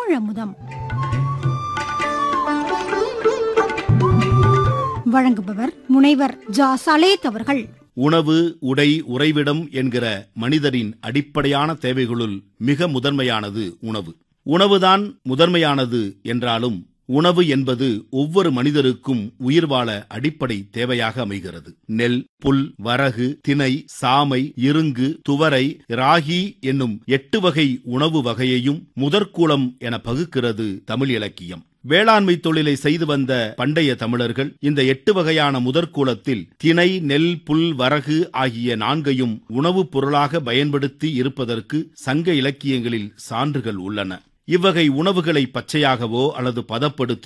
தமிழமுதம் வழங்குபவர் முனைவர் ஜா சலேத் அவர்கள் உணவு உடை உறைவிடம் என்கிற மனிதரின் அடிப்படையான தேவைகளுள் மிக முதன்மையானது உணவு உணவுதான் முதன்மையானது என்றாலும் உணவு என்பது ஒவ்வொரு மனிதருக்கும் உயிர் வாழ அடிப்படை தேவையாக அமைகிறது நெல் புல் வரகு திணை சாமை இருங்கு துவரை ராகி என்னும் எட்டு வகை உணவு வகையையும் முதற்கூலம் என பகுக்கிறது தமிழ் இலக்கியம் வேளாண்மை தொழிலை செய்து வந்த பண்டைய தமிழர்கள் இந்த எட்டு வகையான முதற்கூலத்தில் திணை நெல் புல் வரகு ஆகிய நான்கையும் உணவுப் பொருளாக பயன்படுத்தி இருப்பதற்கு சங்க இலக்கியங்களில் சான்றுகள் உள்ளன இவ்வகை உணவுகளை பச்சையாகவோ அல்லது பதப்படுத்தி